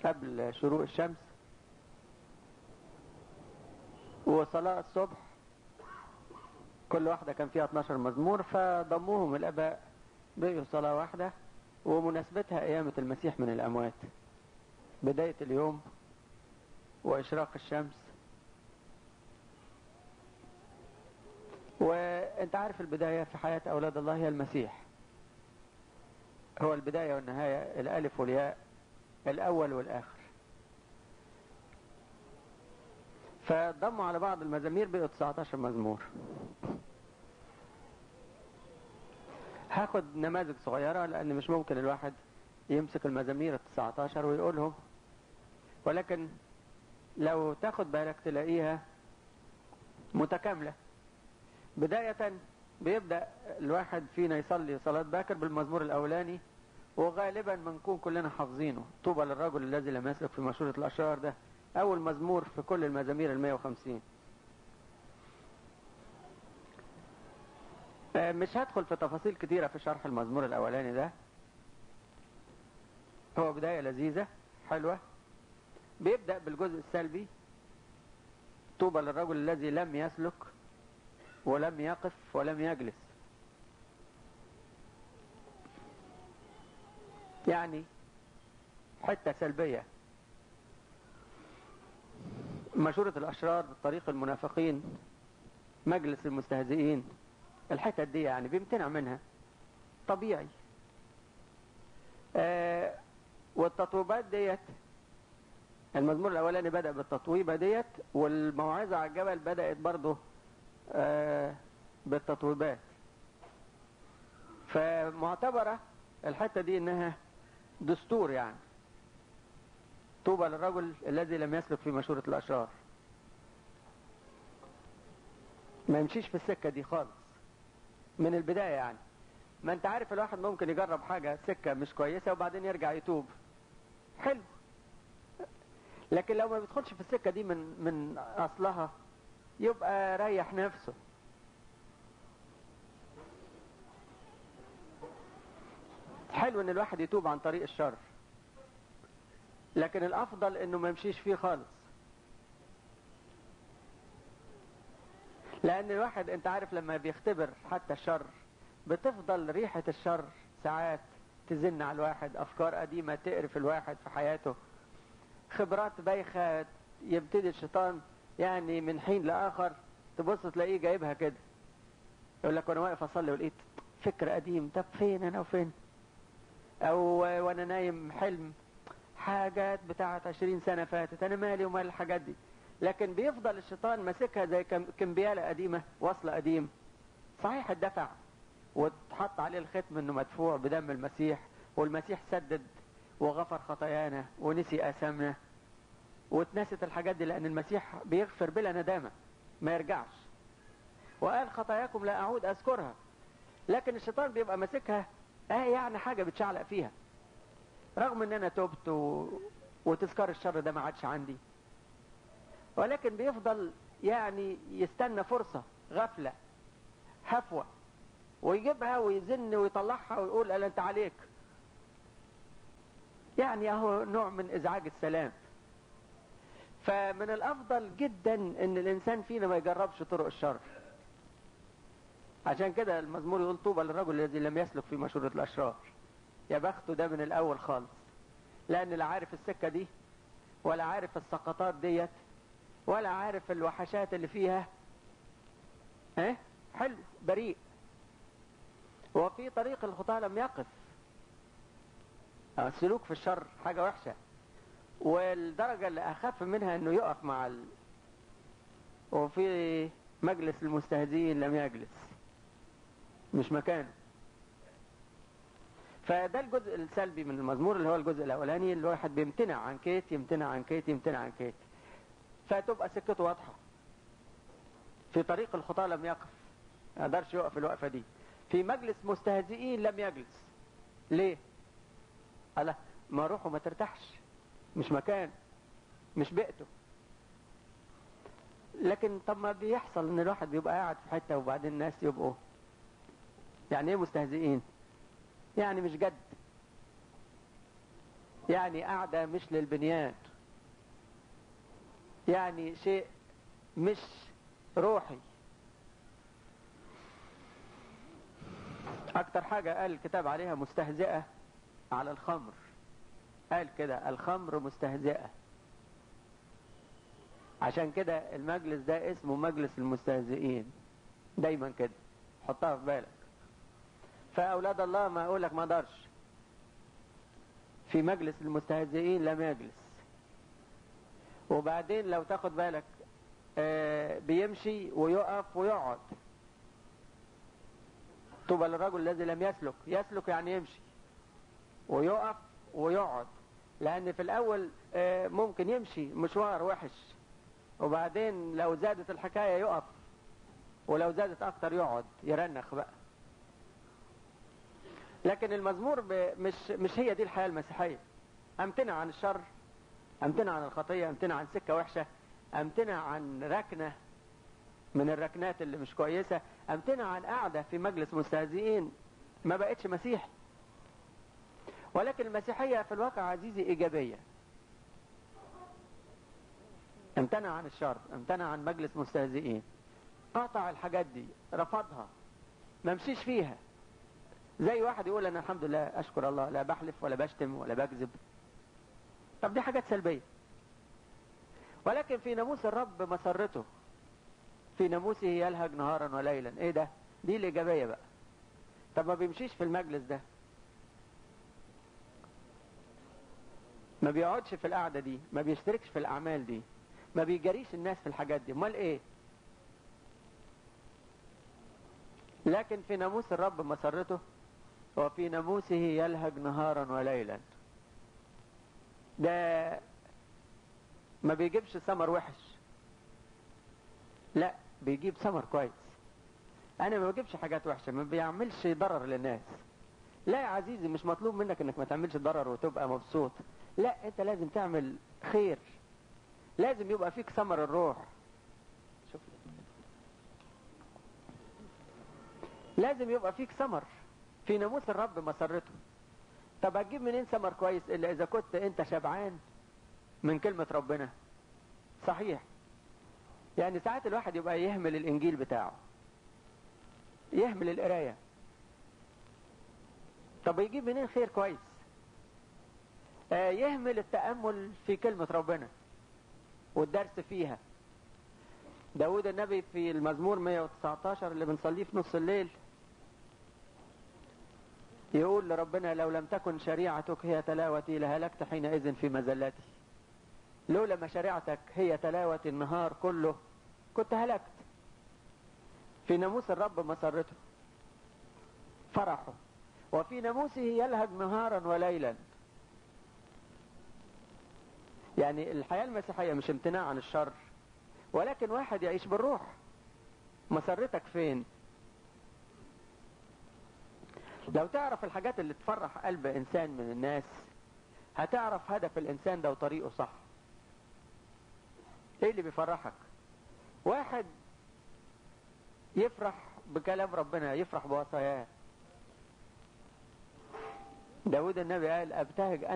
قبل شروق الشمس وصلاة الصبح كل واحدة كان فيها 12 مزمور فضموهم الآباء بقوا صلاة واحدة ومناسبتها قيامة المسيح من الأموات بداية اليوم وإشراق الشمس وانت عارف البداية في حياة أولاد الله هي المسيح هو البداية والنهاية الألف والياء الأول والآخر فضموا على بعض المزامير بقوا 19 مزمور هاخد نماذج صغيرة لأن مش ممكن الواحد يمسك المزامير ال 19 ويقولهم ولكن لو تاخد بالك تلاقيها متكاملة بداية بيبدأ الواحد فينا يصلي صلاة باكر بالمزمور الأولاني وغالبا بنكون كلنا حافظينه طوبى للرجل الذي لم يسلك في مشورة الأشرار ده أول مزمور في كل المزامير المية وخمسين مش هدخل في تفاصيل كتيرة في شرح المزمور الأولاني ده هو بداية لذيذة حلوة بيبدأ بالجزء السلبي طوبى للرجل الذي لم يسلك ولم يقف ولم يجلس يعني حتة سلبية مشورة الأشرار طريق المنافقين مجلس المستهزئين الحتة دي يعني بيمتنع منها طبيعي آه والتطويبات ديت المزمور الأولاني بدأ بالتطويبة ديت والموعظة على الجبل بدأت برضه آه بالتطويبات فمعتبرة الحتة دي انها دستور يعني طوبى للرجل الذي لم يسلك في مشورة الأشرار ما يمشيش في السكة دي خالص من البداية يعني ما انت عارف الواحد ممكن يجرب حاجة سكة مش كويسة وبعدين يرجع يتوب حلو لكن لو ما بيدخلش في السكة دي من من أصلها يبقى ريح نفسه حلو ان الواحد يتوب عن طريق الشر لكن الافضل انه ما يمشيش فيه خالص لان الواحد انت عارف لما بيختبر حتى الشر بتفضل ريحة الشر ساعات تزن على الواحد افكار قديمة تقرف الواحد في حياته خبرات بايخة يبتدي الشيطان يعني من حين لاخر تبص تلاقيه جايبها كده يقول لك وانا واقف اصلي ولقيت فكر قديم طب فين انا وفين او وانا نايم حلم حاجات بتاعت عشرين سنة فاتت انا مالي ومال الحاجات دي لكن بيفضل الشيطان ماسكها زي كمبيالة قديمة وصلة قديم صحيح الدفع واتحط عليه الختم انه مدفوع بدم المسيح والمسيح سدد وغفر خطايانا ونسي اثامنا واتنست الحاجات دي لان المسيح بيغفر بلا ندامة ما يرجعش وقال خطاياكم لا اعود اذكرها لكن الشيطان بيبقى ماسكها اه يعني حاجة بتشعلق فيها رغم ان انا تبت و... وتذكار الشر ده ما عادش عندي ولكن بيفضل يعني يستنى فرصة غفلة هفوة ويجيبها ويزن ويطلعها ويقول قال انت عليك يعني اهو نوع من ازعاج السلام فمن الافضل جدا ان الانسان فينا ما يجربش طرق الشر عشان كده المزمور يقول طوبى للرجل الذي لم يسلك في مشورة الاشرار يا بخته ده من الاول خالص لان لا عارف السكة دي ولا عارف السقطات ديت ولا عارف الوحشات اللي فيها اه حلو بريء وفي طريق الخطاة لم يقف السلوك في الشر حاجة وحشة والدرجة اللي أخف منها أنه يقف مع ال... وفي مجلس المستهزئين لم يجلس مش مكانه فده الجزء السلبي من المزمور اللي هو الجزء الأولاني اللي الواحد بيمتنع عن كيت يمتنع عن كيت يمتنع عن كيت فتبقى سكته واضحة في طريق الخطاة لم يقف ما قدرش يقف الوقفة دي في مجلس مستهزئين لم يجلس ليه قال ما روحه ما ترتاحش مش مكان مش بيئته لكن طب ما بيحصل ان الواحد بيبقى قاعد في حتة وبعدين الناس يبقوا يعني ايه مستهزئين يعني مش جد يعني قاعدة مش للبنيان يعني شيء مش روحي أكتر حاجة قال الكتاب عليها مستهزئة على الخمر قال كده الخمر مستهزئة عشان كده المجلس ده اسمه مجلس المستهزئين دايما كده حطها في بالك فأولاد الله ما أقولك ما دارش في مجلس المستهزئين لم يجلس وبعدين لو تاخد بالك آه بيمشي ويقف ويقعد طوبى للرجل الذي لم يسلك يسلك يعني يمشي ويقف ويقعد لأن في الأول آه ممكن يمشي مشوار وحش وبعدين لو زادت الحكاية يقف ولو زادت أكتر يقعد يرنخ بقى لكن المزمور مش مش هي دي الحياة المسيحية أمتنع عن الشر أمتنع عن الخطية أمتنع عن سكة وحشة أمتنع عن ركنة من الركنات اللي مش كويسة أمتنع عن قاعدة في مجلس مستهزئين ما بقتش مسيحي ولكن المسيحية في الواقع عزيزي إيجابية امتنع عن الشر امتنع عن مجلس مستهزئين قاطع الحاجات دي رفضها ما مشيش فيها زي واحد يقول انا الحمد لله اشكر الله لا بحلف ولا بشتم ولا بكذب طب دي حاجات سلبية ولكن في ناموس الرب مسرته في ناموسه يلهج نهارا وليلا ايه ده دي الايجابية بقى طب ما بيمشيش في المجلس ده ما بيقعدش في القعدة دي ما بيشتركش في الاعمال دي ما بيجريش الناس في الحاجات دي امال ايه لكن في ناموس الرب مسرته وفي ناموسه يلهج نهارا وليلا ده ما بيجيبش ثمر وحش لا بيجيب ثمر كويس انا ما بجيبش حاجات وحشة ما بيعملش ضرر للناس لا يا عزيزي مش مطلوب منك انك ما تعملش ضرر وتبقى مبسوط لا انت لازم تعمل خير لازم يبقى فيك ثمر الروح شوف لازم يبقى فيك ثمر في ناموس الرب مسرته طب هتجيب منين ثمر كويس الا اذا كنت انت شبعان من كلمة ربنا صحيح يعني ساعات الواحد يبقى يهمل الانجيل بتاعه يهمل القراية طب يجيب منين خير كويس آه يهمل التأمل في كلمة ربنا والدرس فيها داود النبي في المزمور 119 اللي بنصليه في نص الليل يقول لربنا لو لم تكن شريعتك هي تلاوتي لهلكت حينئذ في مزلتي لولا ما شريعتك هي تلاوة النهار كله كنت هلكت في ناموس الرب مسرته فرحه وفي ناموسه يلهج نهارا وليلا يعني الحياة المسيحية مش امتناع عن الشر ولكن واحد يعيش بالروح مسرتك فين لو تعرف الحاجات اللي تفرح قلب انسان من الناس هتعرف هدف الانسان ده وطريقه صح ايه اللي بيفرحك واحد يفرح بكلام ربنا يفرح بوصاياه داود النبي قال ابتهج